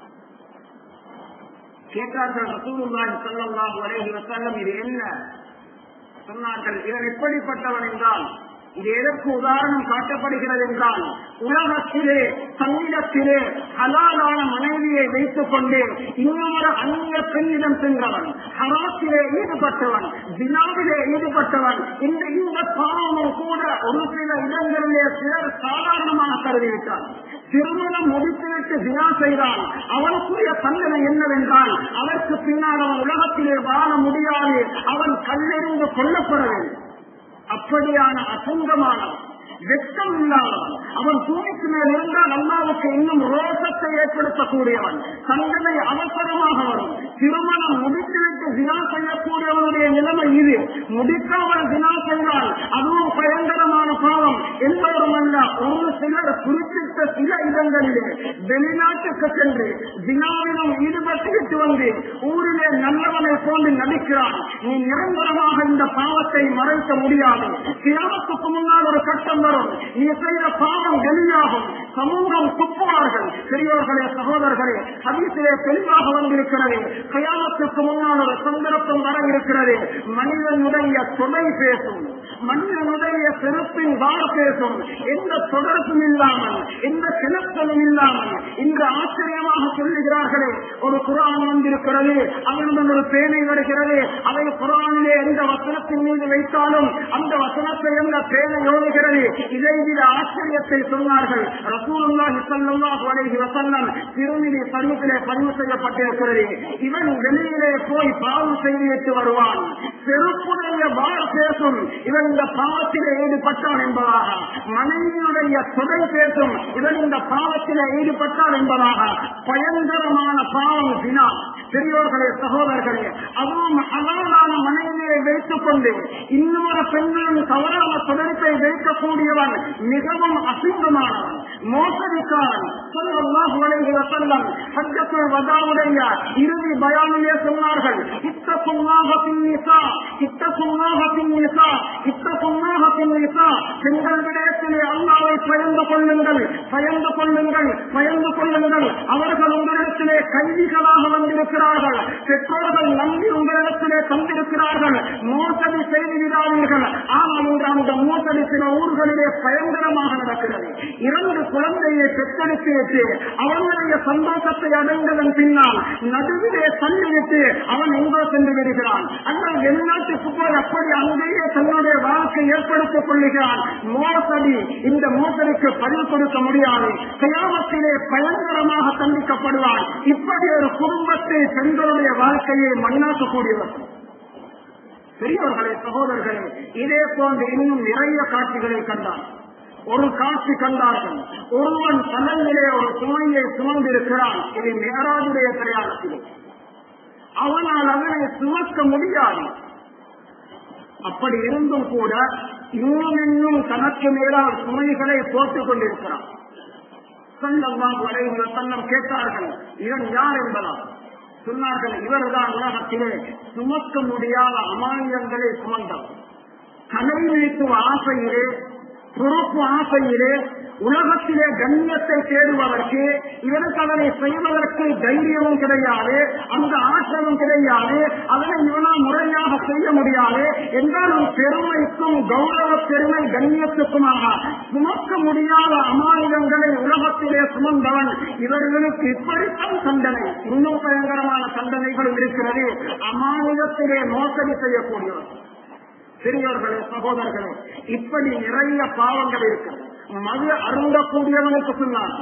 கேட்டார்கள் ரசூலுல்லாஹி ஸல்லல்லாஹு அலைஹி வஸல்லம் இது என்ன சொன்னார்கள் இவன் எப்படிப்பட்டவன் என்றால் இது எதற்கு உதாரணம் காட்டப்படுகிறது என்றால் உலகத்திலே தன்னிடத்திலே ஹலாலான மனைவியை வைத்துக் கொண்டு இன்னொரு அந்நிய பெண்ணிடம் சென்றவன் ஹராத்திலே ஈடுபட்டவன் தினாவிலே ஈடுபட்டவன் இந்த இந்த பாவமும் கூட ஒரு சில இடங்களிலே சிலர் சாதாரணமாக கருதிவிட்டார் திருமணம் முடித்துவிட்டு தினா செய்தால் அவனுக்குரிய தண்டனை என்னவென்றால் அதற்கு பின்னால் அவன் உலகத்திலே வாழ முடியாது அவன் கல்லெறிந்து கொல்லப்பட வேண்டும் அப்படியான அசங்கமானவன் வெட்கம் இல்லாதவன் அவன் பூமிக்கு மேல் இருந்தால் அல்லாவுக்கு இன்னும் ரோசத்தை ஏற்படுத்தக்கூடியவன் தண்டனை அவசரமாக வரும் திருமணம் முடித்துவிட்டு தினா செய்யக்கூடியவனுடைய நிலைமை இது முடிக்காமல் தினா செய்தால் அதுவும் பயங்கரமான பாவம் எல்லோரும் அல்ல ஒரு சிலர் குறிப்பிட்ட சில இடங்களிலே வெளிநாட்டுக்கு சென்று தினாவிலும் ஈடுபட்டுவிட்டு வந்து ஊரிலே நல்லவனை போன்று நடிக்கிறான் நீ நிரந்தரமாக இந்த பாவத்தை மறைக்க முடியாது தியானத்துக்கு முன்னால் ஒரு கட்டம் வரும் நீ செய்த பாவம் வெளியாகும் சமூகம் துப்புவார்கள் பெரியோர்களே சகோதரர்களே ஹதீசிலே தெளிவாக வந்திருக்கிறது கயாமத்துக்கு முன்னால் ஒரு சந்தர்ப்பம் வர இருக்கிறது மனிதனுடைய துணை பேசும் மனிதனுடைய செருப்பின் வார் பேசும் எந்த தொடர்பும் இல்லாமல் எந்த கிணத்தலும் இல்லாமல் இன்று ஆச்சரியமாக சொல்லுகிறார்களே ஒரு குரான் வந்திருக்கிறது அவனுடன் ஒரு பேனை வருகிறது அதை குரானிலே எந்த வசனத்தின் மீது வைத்தாலும் அந்த வசனத்தை எந்த பேனை ஓடுகிறது இதை விட ஆச்சரியத்தை சொன்னார்கள் ரசூலுல்லாஹி ஸல்லல்லாஹு அலைஹி வஸல்லம் திருமிதி சரீரத்திலே பதிவு செய்யப்பட்டிருக்கிறது இவன் வெளியிலே போய் பாவம் செய்துவிட்டு வருவான் செருப்புடைய வாழ் பேசும் இவன் இந்த பாவத்திலே ஈடுபட்டான் என்பதாக மனைவியுடைய துணை பேசும் இவன் இந்த பாவத்திலே ஈடுபட்டான் என்பதாக பயங்கரமான பாவம் தினா பெரியோர்களே சகோதரர்களே அதுவும் அழகான மனைவியை வைத்துக் கொண்டு இன்னொரு பெண்ணின் தவறான தொடர்பை வைக்கக்கூடியவன் மிகவும் அசிங்கமானவன் மோசடிக்காரன் சொல்லல்லாஹு அலைஹி வஸல்லம் ஹஜ்ஜத்துல் வதாவுடைய இறுதி பயானிலே சொன்னார்கள் இத்தகுல்லாஹ பின் நிசா இத்தகுல்லாஹ பின் நிசா இத்தகுல்லாஹ பின் நிசா பெண்கள் விடயத்திலே அல்லாஹ்வை பயந்து கொள்ளுங்கள் பயந்து கொள்ளுங்கள் பயந்து கொள்ளுங்கள் அவர்கள் உங்களிடத்திலே கைதிகளாக வந்திருக்கிறார்கள் பெற்றோர்கள் நம்பி உங்களிடத்திலே தந்திருக்கிறார்கள் மோசடி செய்து விடாதீர்கள் ஆனால் இன்று அந்த மோசடி சில ஊர்களிலே பயங்கரமாக நடக்கிறது இரண்டு குழந்தையை பெற்றெடுத்து விட்டு அவனுடைய சந்தோஷத்தை அடைந்ததன் பின்னால் நடுவிலே தள்ளிவிட்டு அவன் எங்கோ சென்று விடுகிறான் அல்லது வெளிநாட்டுக்கு போய் அப்படி அங்கேயே தன்னுடைய வாழ்க்கை ஏற்படுத்திக் கொள்ளுகிறான் மோசடி இந்த மோசடிக்கு பதில் கொடுக்க முடியாது கயாமத்திலே பயங்கரமாக தண்டிக்கப்படுவான் இப்படி ஒரு குடும்பத்தை பெண்களுடைய வாழ்க்கையை மண்ணாக்கக்கூடியவர் பெரியவர்களே சகோதரர்களே இதே போன்று இன்னும் நிறைய காட்சிகளை கண்டான் ஒரு காட்சி கண்டார்கள் ஒருவன் தலையிலே ஒரு சுமையை சுமந்திருக்கிறான் இது மேராஜுடைய பிரயாணத்திலே அவனால் அதனை சுமக்க முடியாது அப்படி இருந்தும் கூட இன்னும் இன்னும் தனக்கு மேலால் சுமைகளை போட்டுக் கொண்டிருக்கிறான் சல்லல்லாஹு அலைஹி வஸல்லம் கேட்டார்கள் இவன் யார் என்பதா சொன்னார்கள் இவர்தான் உலகத்திலே சுமக்க முடியாத அமானியங்களை சுமந்தவர் தலைமைத்துவ ஆசையிலே பொறுப்பு ஆசையிலே உலகத்திலே கண்ணியத்தை தேடுவதற்கு இவனுக்கு அதனை செய்வதற்கு தைரியமும் கிடையாது அந்த ஆற்றலும் கிடையாது அதனை இவனால் முறையாக செய்ய முடியாது என்றாலும் பெருமைக்கும் கௌரவ பெருமை கண்ணியத்துக்குமாக சுமக்க முடியாத அமானிதங்களை உலகத்திலே சுமந்தவன் இவர்களுக்கு இப்படித்தான் தண்டனை இன்னும் பயங்கரமான தண்டனைகளும் இருக்கிறது அமானிதத்திலே மோசடி செய்யக்கூடியவர் பெரியவர்களே சகோதரர்களே இப்படி நிறைய பாவங்கள் இருக்கு மது அருந்தக்கூடியவனுக்கு சொன்னார்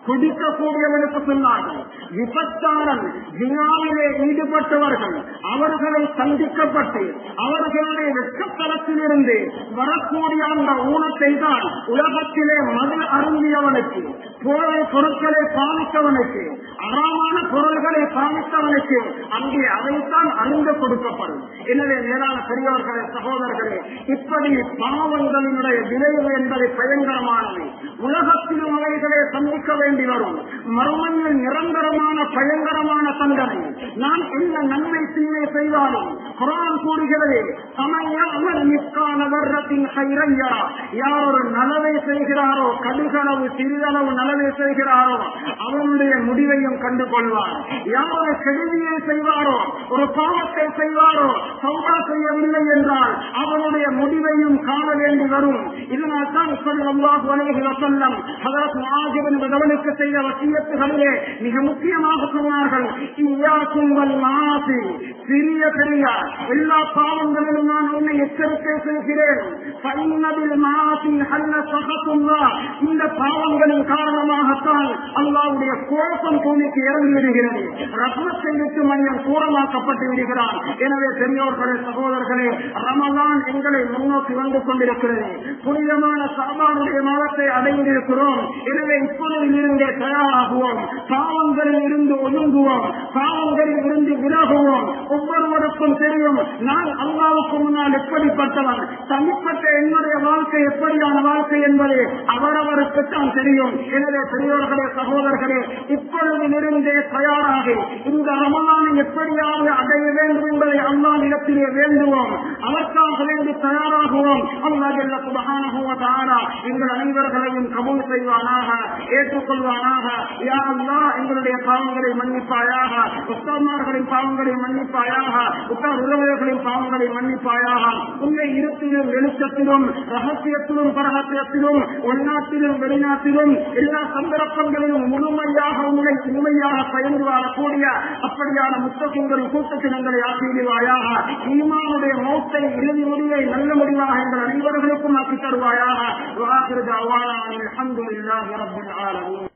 குடிக்கக்கூடியவனுக்கு சொன்னார்கள் விபச்சாரன் வினாவிலே ஈடுபட்டவர்கள் அவர்களை சந்திக்கப்பட்டு அவர்களுடைய வெட்கத்தலத்திலிருந்து வரக்கூடிய அந்த ஊனத்தை தான் உலகத்திலே மது அருந்தியவனுக்கு போதை பொருட்களை பாவித்தவனுக்கு அறமான பொருள்களை பாவித்தவனுக்கு அங்கே அதைத்தான் அருந்த கொடுக்கப்படும் எனவே மேலான பெரியவர்களே சகோதரர்களே இப்படி பாவங்களினுடைய விளைவு என்பது பயங்கரமானது உலகத்திலும் அவைகளை சந்திக்க வேண்டி வரும் மறுமையில் நிரந்தரமான பயங்கரமான தண்டனை நான் என்ன நன்மை தீமை செய்தாலும் குரான் கூறுகிறது சமையல் நிற்கான வர்றத்தின் கைரையா யார் ஒரு நலவை செய்கிறாரோ கடுகளவு சிறிதளவு நலவை செய்கிறாரோ அவனுடைய முடிவையும் கண்டு கொள்வார் யார் ஒரு கெடுதியை செய்வாரோ ஒரு பாவத்தை செய்வாரோ சௌதா செய்யவில்லை என்றால் அவனுடைய முடிவையும் காண வேண்டி வரும் இதனால் தான் சொல்லல்லாஹு அலைஹி வஸல்லம் ஹஜரத் முஆஸ் இப்னு ஜபலுக்கு செய்த வசியத்துகளிலே மிக முக்கியமாக சொன்னார்கள் இய்யாக்கும் வல் மாசி சிறிய பெரிய எல்லா பாவங்களிலும் நான் உன்னை எச்சரிக்கை செய்கிறேன் பைனபில் மாசி ஹல்ல சகத்துல்லா இந்த பாவங்களின் காரணமாகத்தான் அல்லாவுடைய கோபம் பூமிக்கு இறங்கி விடுகிறது ரத்னத்தை விட்டு மனிதன் தூரமாக்கப்பட்டு விடுகிறான் எனவே பெரியோர்களே சகோதரர்களே ரமலான் எங்களை முன்னோக்கி வந்து கொண்டிருக்கிறது புனிதமான சாபானுடைய மாதத்தை அடைந்திருக்கிறோம் எனவே இப்பொழுதில் இருந்தே தயாராகுவோம் பாவங்களில் இருந்து ஒதுங்குவோம் பாவங்களில் இருந்து விலகுவோம் ஒவ்வொருவருக்கும் தெரியும் நான் அல்லாவுக்கு முன்னால் எப்படிப்பட்டவன் தனிப்பட்ட என்னுடைய வாழ்க்கை எப்படியான வாழ்க்கை என்பது அவரவருக்கு தான் தெரியும் எனவே பெரியோர்களே சகோதரர்களே இப்பொழுதிலிருந்தே தயாராகி இந்த ரமலானை எப்படியாவது அடைய வேண்டும் என்பதை அல்லா நிலத்திலே வேண்டுவோம் அதற்காக வேண்டி தயாராகுவோம் அல்லா ஜல்ல சுபஹானஹு வ தஆலா எங்கள் அனைவர்களையும் கபூல் செய்வானாக ஏற்றுக்கொள்வானாக யா அல்லாஹ் எங்களுடைய பாவங்களை மன்னிப்பாயாக உஸ்தாமார்களின் பாவங்களை மன்னிப்பாயாக உத்தார் உறவினர்களின் பாவங்களை மன்னிப்பாயாக உன்னை இருட்டிலும் வெளிச்சத்திலும் ரகசியத்திலும் பரகசியத்திலும் உள்நாட்டிலும் வெளிநாட்டிலும் எல்லா சந்தர்ப்பங்களிலும் முழுமையாக உங்களை உண்மையாக பயந்து வாழக்கூடிய அப்படியான முத்தகங்களின் கூட்டத்தில் எங்களை ஆக்கிவிடுவாயாக ஈமானுடைய மௌத்தை இறுதி முடிவை நல்ல முடிவாக எங்கள் அனைவர்களுக்கும் ஆக்கி தருவாயாக வாகிருத அவானா அல்ஹம்துலில்லாஹி ரப்பில் ஆலமீன்